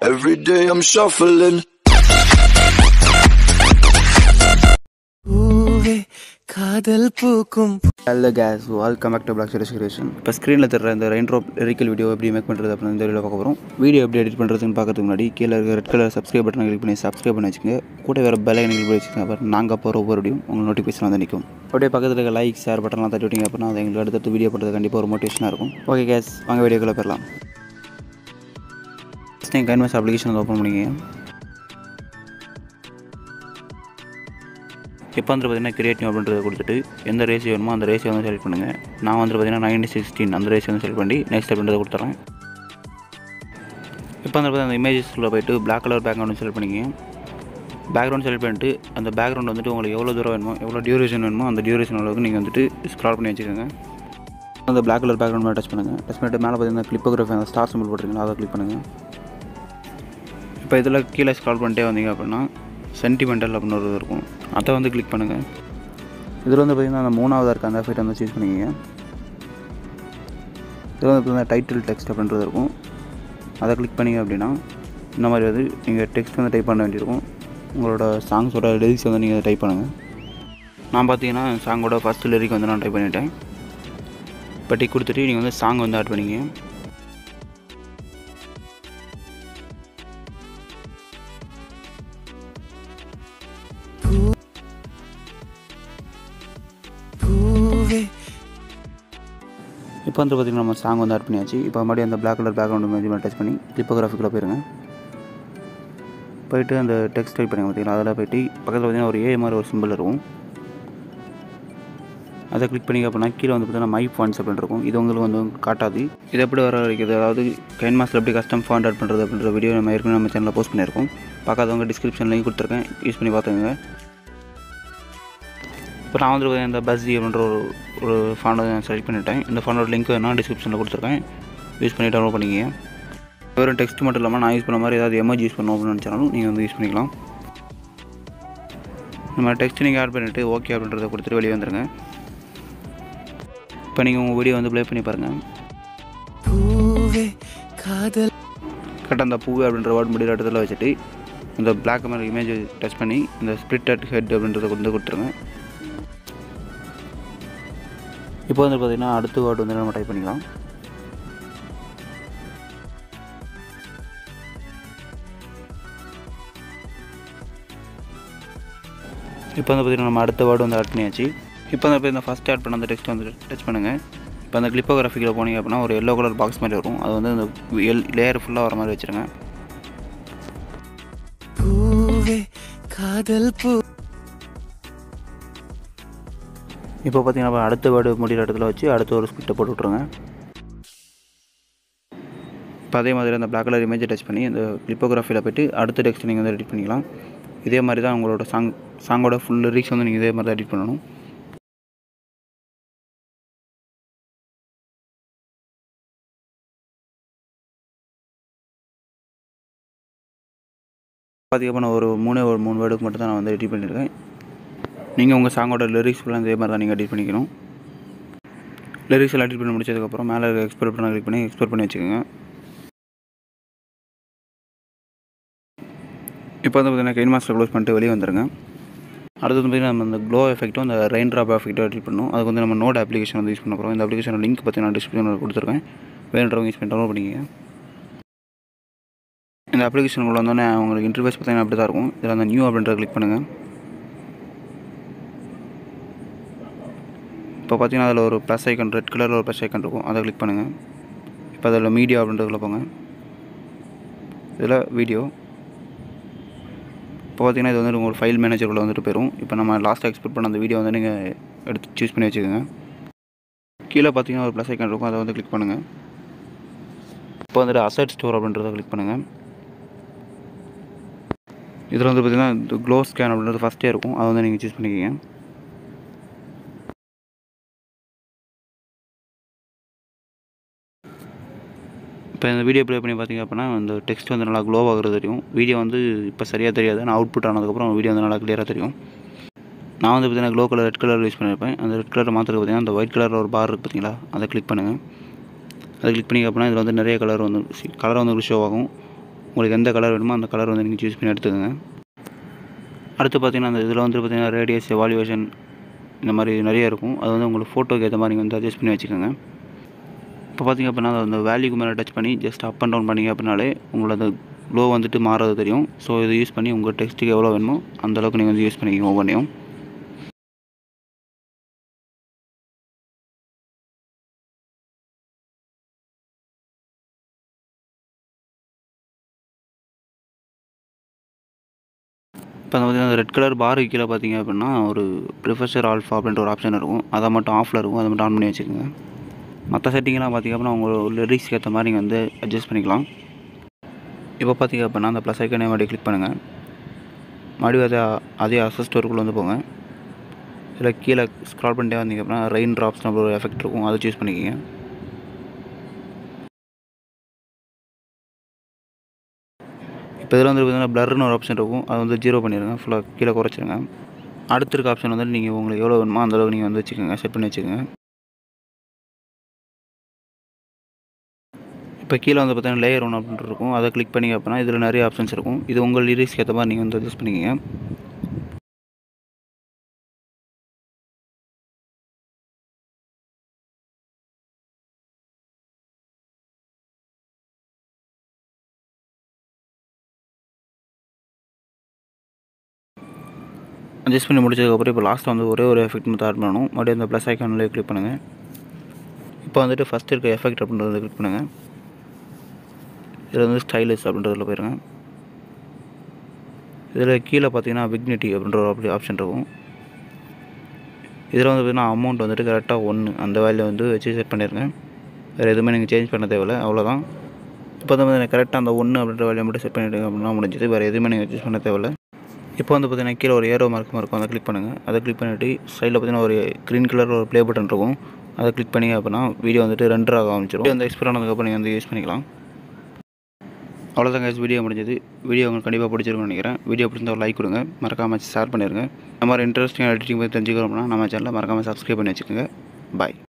Every day I'm shuffling. பூவே காதல் பூக்கும் hello guys welcome back to black series creation இப்போ ஸ்க்ரீனில் தர இந்த ரெயின் ட்ராப் லிரிக்கல் வீடியோ எப்படி மேக் பண்ணுறது அப்படின்னு இந்த வீடியோ பார்க்க போகிறோம் வீடியோ எப்படி எடிட் பண்ணுறதுன்னு பார்க்கறதுக்கு முன்னாடி கீழே இருக்க red colour subscribe button click பண்ணி சப்ஸ்கிரைப் பண்ணி வச்சுங்க கூட வேறு பெல் ஐக்கன் கிளிக் பண்ணி வச்சுக்கோங்க அப்புறம் நாங்கள் போகிற ஒவ்வொரு வீடியோ உங்களுக்கு நோட்டிஃபிகேஷன் வந்து நிற்கும் அப்படியே பக்கத்தில் இருக்க லைக் ஷேர் பட்டன்லாம் தட்டி விட்டீங்க அப்படின்னா அது எங்களுக்கு அடுத்தடுத்து வீடியோ பண்ணுறது கண்டிப்பாக ஒரு மோட்டிவேஷனாக இருக்கும் ஓகே கேஸ் வாங்க வீடியோக்குள்ளே போயிடலாம் ஃபஸ்ட் நீங்கள் கைன்வாஸ் அப்ளிகேஷன் ஓப்பன் பண்ணிங்க இப்போ வந்து பார்த்தீங்கன்னா கிரியேட் நியூ அப்படின்றத கொடுத்துட்டு எந்த ரேஷியோ வேணுமோ அந்த ரேஷியோ வந்து செலக்ட் பண்ணுங்கள் நான் வந்து பார்த்தீங்கன்னா நைன்டி சிக்ஸ்டீன் அந்த ரேஷியோ வந்து செலக்ட் பண்ணி நெக்ஸ்ட் அப்படின்றத கொடுத்துட்றேன் இப்போ வந்து பார்த்தீங்கன்னா அந்த இமேஜஸ்க்குள்ளே போயிட்டு பிளாக் கலர் பேக்ரவுண்ட் செலக்ட் பண்ணிக்கங்க பேக்ரவுண்ட் செலக்ட் பண்ணிட்டு அந்த பேக்ரவுண்ட் வந்துட்டு உங்களுக்கு எவ்வளோ தூரம் வேணுமோ எவ்வளோ டியூரேஷன் வேணுமோ அந்த டியூரேஷன் அளவுக்கு நீங்கள் வந்துட்டு ஸ்க்ரால் பண்ணி வச்சுக்கோங்க அந்த பிளாக் கலர் பேக்ரவுண்ட் மேலே டச் பண்ணுங்கள் டச் பண்ணிட்டு மேலே பார்த்தீங்கன்னா கிளிப்போகிராஃபி அந்த ஸ்டார் சிம்பிள் போட்டிருக்கீங்களா அதை கிளிக் பண்ணுங்கள் இப்போ இதில் கீழே ஸ்க்ரால் பண்ணிட்டே வந்தீங்க அப்படின்னா சென்டிமெண்டல் அப்படின்னு ஒரு இது இருக்கும் அதை வந்து கிளிக் பண்ணுங்கள் இதில் வந்து பார்த்திங்கன்னா அந்த மூணாவதாக இருக்க அந்த எஃபெக்ட் வந்து சூஸ் பண்ணிக்கங்க இதில் வந்து பார்த்தீங்கன்னா டைட்டில் டெக்ஸ்ட் அப்படின்றது இருக்கும் அதை கிளிக் பண்ணிங்க அப்படின்னா இந்த மாதிரி வந்து நீங்கள் டெக்ஸ்ட் வந்து டைப் பண்ண வேண்டியிருக்கும் உங்களோட சாங்ஸோட லிரிக்ஸ் வந்து நீங்கள் டைப் பண்ணுங்கள் நான் பார்த்தீங்கன்னா சாங்கோட ஃபஸ்ட் லிரிக் வந்து நான் டைப் பண்ணிட்டேன் இப்போ டிக் கொடுத்துட்டு நீங்கள் வந்து சாங் வந்து ஆட் பண்ணிங்க பூவே இப்போ வந்து பார்த்திங்கன்னா நம்ம சாங் வந்து ஆட் பண்ணியாச்சு இப்போ மறுபடியும் அந்த பிளாக் கலர் பேக்ரவுண்ட் இமேஜ் மேலே டச் பண்ணி கிளிப்போகிராஃபிக்கில் போயிருங்க போயிட்டு அந்த டெக்ஸ்ட் டைப் பண்ணி பார்த்தீங்களா அதில் போயிட்டு பக்கத்தில் பார்த்தீங்கன்னா ஒரு ஏ மாதிரி ஒரு சிம்பிள் இருக்கும் அதை கிளிக் பண்ணி அப்படின்னா கீழே வந்து பார்த்தீங்கன்னா மை ஃபாண்ட்ஸ் அப்படின்னு இருக்கும் இது உங்களுக்கு வந்து காட்டாது இது எப்படி வர வைக்கிறது அதாவது கைன் மாஸ்டர் எப்படி கஸ்டம் ஃபாண்ட் ஆட் பண்ணுறது அப்படின்ற வீடியோ நம்ம ஏற்கனவே நம்ம சேனலில் போஸ்ட் பண்ணியிருக்கோம் பார்க்காதவங்க டிஸ்கிரிப்ஷன் லிங்க் கொடுத்துருக்கேன் யூஸ் பண்ணி பார்த்துக்கோங்க இப்போ நான் வந்து இந்த பஸ்ஸி அப்படின்ற ஒரு ஒரு ஃபாண்டை நான் செலக்ட் பண்ணிட்டேன் இந்த ஃபாண்டோட லிங்க் நான் டிஸ்கிரிப்ஷனில் கொடுத்துருக்கேன் யூஸ் பண்ணி டவுன்லோட் பண்ணிக்கங்க வெறும் டெக்ஸ்ட் மட்டும் இல்லாமல் நான் யூஸ் பண்ண மாதிரி ஏதாவது எமர்ஜி யூஸ் பண்ணணும் அப்படின்னு நினச்சாலும் நீங்கள் வந்து யூஸ் பண்ணிக்கலாம் நம்ம டெக்ஸ்ட் நீங்கள் ஆட் பண்ணிவிட்டு ஓகே அப்படின்றத கொடுத்துட்டு வெளியே வந்துடுங்க இப்போ நீங்கள் உங்கள் வீடியோ வந்து ப்ளே பண்ணி பாருங்கள் பூவே காதல் கரெக்டாக அந்த பூ அப்படின்ற வேர்ட் முடிகிற இடத்துல வச்சுட்டு இந்த பிளாக் மாதிரி இமேஜ் டச் பண்ணி இந்த ஸ்ப்ளிட் அட் ஹெட் அப்படின்றத கொண்டு கொடுத்துருங்க இப்போ வந்து பார்த்திங்கன்னா அடுத்த வேர்டு வந்து நம்ம டைப் பண்ணிக்கலாம் இப்போ வந்து பார்த்திங்கன்னா நம்ம அடுத்த வேர்டு வந்து ஆட் பண்ணியாச்சு இப்போ வந்து இந்த ஃபஸ்ட் ஆட் பண்ண அந்த டெக்ஸ்ட் வந்து டச் பண்ணுங்கள் இப்போ அந்த கிளிப்போகிராஃபிக்கில் போனீங்க அப்படின்னா ஒரு எல்லோ கலர் பாக்ஸ் மாதிரி வரும் அது வந்து அந்த எல் லேயர் ஃபுல்லாக வர மாதிரி வச்சுருங்க பூவே காதல் பூ இப்போ பார்த்தீங்கன்னா அப்ப அடுத்த வேர்டு முடிகிற இடத்துல வச்சு அடுத்த ஒரு ஸ்பிட்டை போட்டு விட்ருங்க இப்போ அதே மாதிரி அந்த பிளாக் கலர் இமேஜை டச் பண்ணி அந்த கிளிப்போகிராஃபியில் போய்ட்டு அடுத்த டெக்ஸ்ட் நீங்கள் வந்து எடிட் பண்ணிக்கலாம் இதே மாதிரி தான் உங்களோட சாங் சாங்கோட ஃபுல் லிரிக்ஸ் வந்து நீங்கள் இதே மாதிரி தான் எடிட் பண்ணணும் பார்த்தீங்கன்னா நான் ஒரு மூணே ஒரு மூணு வேர்டுக்கு மட்டும் தான் நான் வந்து எடிட் பண்ணியிருக்கேன் நீங்கள் உங்கள் சாங்கோட லிரிக்ஸ் ஃபுல்லாக இதே மாதிரி தான் நீங்கள் எடிட் பண்ணிக்கணும் லிரிக்ஸ் எல்லாம் எடிட் பண்ணி முடிச்சதுக்கப்புறம் மேலே எக்ஸ்போர்ட் பண்ண கிளிக் பண்ணி எக்ஸ்போர்ட் பண்ணி வச்சுக்கோங்க இப்போ வந்து பார்த்தீங்கன்னா கெயின் மாஸ்டர் க்ளோஸ் பண்ணிட்டு வெளியே வந்துருங்க அடுத்து வந்து பார்த்தீங்கன்னா நம்ம அந்த க்ளோ எஃபெக்ட்டும் அந்த ரெயின் ட்ராப் எஃபெக்ட்டும் எடிட் பண்ணணும் அதுக்கு வந்து நம்ம நோட் அப்ளிகேஷன் வந்து யூஸ் பண்ண போகிறோம் இந்த அப்ளிகேஷன் லிங்க் பார்த்தீங்கன்னா டிஸ்கிரிப்ஷனில் கொடுத்துருக்கேன் வேணுன்றவங்க யூஸ் பண்ணி டவுன்லோட் பண்ணிக்கங்க இந்த அப்ளிகேஷன் உள்ள வந்தோடனே உங்களுக்கு இன்டர்ஃபேஸ் பார்த்தீங்கன்னா அப்படி தான் இருக்கும் இதில் அந்த நியூ அப்படின்றத கிளிக் பண்ணுங்கள் இப்போ பார்த்தீங்கன்னா அதில் ஒரு ப்ளஸ் ஐக்கன் ரெட் கலரில் ஒரு ப்ளஸ் ஐக்கன் இருக்கும் அதை கிளிக் பண்ணுங்கள் இப்போ அதில் மீடியா அப்படின்றதுல போங்க இதில் வீடியோ இப்போ பார்த்தீங்கன்னா இது வந்து உங்கள் ஃபைல் மேனேஜருக்குள்ள வந்துட்டு போயிடும் இப்போ நம்ம லாஸ்ட்டாக எக்ஸ்போர்ட் பண்ண அந்த வீடியோ வந்து நீங்கள் எடுத்து சூஸ் பண்ணி வச்சுக்கோங்க கீழே பார்த்தீங்கன்னா ஒரு ப்ளஸ் ஐக்கன் இருக்கும் அதை வந்து கிளிக் பண்ணுங்கள் இப்போ வந்துட்டு அசட் ஸ்டோர் அப்படின்றத கிளிக் பண்ணுங்கள் இதில் வந்து பார்த்தீங்கன்னா இந்த க்ளோ ஸ்கேன் அப்படின்றது ஃபஸ்ட்டே இருக்கும் அதை வந்து நீங்கள் சூஸ் பண்ணிக்கோங்க இப்போ இந்த வீடியோ ப்ளே பண்ணி பார்த்தீங்க அப்படின்னா இந்த டெக்ஸ்ட் வந்து நல்லா க்ளோ ஆகுறது தெரியும் வீடியோ வந்து இப்போ சரியாக தெரியாது நான் அவுட்புட் ஆனதுக்கப்புறம் வீடியோ வந்து நல்லா கிளியராக தெரியும் நான் வந்து பார்த்தீங்கன்னா glow colour red colour use பண்ணியிருப்பேன் அந்த ரெட் கலர் மாற்றுறது பார்த்தீங்கன்னா அந்த ஒயிட் கலரில் ஒரு பார் இருக்குது பார்த்தீங்களா அதை கிளிக் பண்ணுங்கள் அதை கிளிக் பண்ணி அப்படின்னா இதில் வந்து நிறைய கலர் வந்து கலர் வந்து ஷோ ஆகும் உங்களுக்கு எந்த கலர் வேணுமோ அந்த கலர் வந்து நீங்கள் சூஸ் பண்ணி எடுத்துக்கோங்க அடுத்து பார்த்தீங்கன்னா அந்த இதில் வந்து பார்த்தீங்கன்னா ரேடியஸ் எவால்யூவேஷன் இந்த மாதிரி நிறைய இருக்கும் அது வந்து உங்களுக்கு ஃபோட்டோக்கு ஏற்ற மாதிரி நீங்கள் வந்து அட்ஜஸ்ட் பண்ணி வச்சுக்கோங்க இப்போ பார்த்தீங்க அப்படின்னா அந்த வேல்யூக்கு மேலே டச் பண்ணி ஜஸ்ட் அப் அண்ட் டவுன் பண்ணிங்க அப்படின்னாலே உங்களோட க்ளோ வந்துட்டு மாறது தெரியும் ஸோ இதை யூஸ் பண்ணி உங்கள் டெக்ஸ்ட்டுக்கு எவ்வளோ வேணுமோ அந்த அளவுக்கு நீங்கள் வந்து யூஸ் பண்ணிக்கோங்க ஒவ்வொன்றையும் இப்போ அந்த பார்த்தீங்கன்னா ரெட் கலர் பாரு கீழே பார்த்தீங்க அப்படின்னா ஒரு ப்ரிஃபஸர் ஆல்ஃபா அப்படின்ற ஒரு ஆப்ஷன் இருக்கும் அதை மட்டும் ஆஃபில் இருக்கும் அதை மட்டும் ஆன் பண்ணி வச்சுக்கோங்க மற்ற செட்டிங்லாம் பார்த்தீங்க அப்படின்னா உங்கள் லிரிக்ஸ்க்கு ஏற்ற மாதிரி நீங்கள் வந்து அட்ஜஸ்ட் பண்ணிக்கலாம் இப்போ பார்த்தீங்க அப்படின்னா அந்த ப்ளஸ் ஐக்கனே மறுபடியும் கிளிக் பண்ணுங்கள் மறுபடியும் அதே அதே அசஸ் ஸ்டோருக்குள்ளே வந்து போங்க இதில் கீழே ஸ்க்ரால் பண்ணிட்டே வந்தீங்க அப்படின்னா ரெயின் ட்ராப்ஸ் ஒரு எஃபெக்ட் இருக்கும் அதை சூஸ் பண்ணிக்கோங்க இப்போ இதில் வந்து பார்த்தீங்கன்னா ப்ளர்னு ஒரு ஆப்ஷன் இருக்கும் அது வந்து ஜீரோ பண்ணிடுங்க ஃபுல்லாக கீழே குறைச்சிருங்க அடுத்த இருக்க ஆப்ஷன் வந்து நீங்கள் உங்களுக்கு எவ்வளோ வேணுமோ அந்த அளவுக்கு நீங்கள் வந்து வச்சுக்கோங்க செட் பண்ணி வச்சுக்கோங்க இப்போ கீழே வந்து பார்த்தீங்கன்னா லேயர் ஒன்று அப்படின்ட்டு இருக்கும் அதை கிளிக் பண்ணிங்க அப்படின்னா இதில் நிறைய ஆப்ஷன்ஸ் இருக்கும் இது உங்கள் லிரிக்ஸ்க்கு ஏற்ற மாதிரி நீங்கள் வந்து அட்ஜஸ்ட் பண்ணிக்கோங்க அட்ஜஸ்ட் பண்ணி முடிச்சதுக்கப்புறம் இப்போ லாஸ்ட்டில் வந்து ஒரே ஒரு எஃபெக்ட் மட்டும் ஆட் பண்ணணும் மறுபடியும் அந்த ப்ளஸ் ஐக்கானில் கிளிக் பண்ணுங்கள் இப்போ வந்துட்டு ஃபஸ்ட் இருக்க எஃபெக்ட் அப்படின்றத கிளிக் பண்ணுங்கள் இதில் வந்து ஸ்டைலிஷ் அப்படின்றதுல போயிருங்க இதில் கீழே பார்த்தீங்கன்னா விக்னிட்டி அப்படின்ற ஒரு அப்படி ஆப்ஷன் இருக்கும் இதில் வந்து பார்த்தீங்கன்னா அமௌண்ட் வந்துட்டு கரெக்டாக ஒன்று அந்த வேல்யூ வந்து வச்சு செட் பண்ணிடுங்க வேறு எதுவுமே நீங்கள் சேஞ்ச் பண்ண தேவையில்ல அவ்வளோதான் இப்போ வந்து கரெக்டாக அந்த ஒன்று அப்படின்ற வேல்யூ மட்டும் செட் பண்ணிவிடுங்க அப்படின்னா முடிஞ்சது வேறு எதுவுமே நீங்கள் அட்ஜஸ்ட் பண்ண தேவையில்ல இப்போ வந்து பார்த்தீங்கன்னா கீழே ஒரு ஏரோ மார்க் இருக்கும் அதை கிளிக் பண்ணுங்கள் அதை கிளிக் பண்ணிவிட்டு சைடில் பார்த்தீங்கன்னா ஒரு க்ரீன் கலர் ஒரு ப்ளே பட்டன் இருக்கும் அதை கிளிக் பண்ணிங்க அப்படின்னா வீடியோ வந்துட்டு ரெண்டர் ஆக ஆரம்பிச்சிடும் அந்த எக்ஸ்பீர் ஆனதுக்கப்புறம் நீங்கள் வந்து யூஸ் பண்ணிக்கலாம் அவ்வளோதான் guys வீடியோ முடிஞ்சது வீடியோ உங்களுக்கு கண்டிப்பாக பிடிச்சிருக்கும்னு நினைக்கிறேன் வீடியோ பிடிச்சிருந்தா ஒரு லைக் கொடுங்க மறக்காமல் ஷேர் பண்ணிடுங்க இந்த மாதிரி இன்ட்ரெஸ்டிங் எடிட்டிங் பற்றி தெரிஞ்சுக்கிறோம்னா நம்ம சேனலில் மறக்காமல் சப்ஸ்கிரைப் பண்ணி வச்சுக்கோங்க பாய்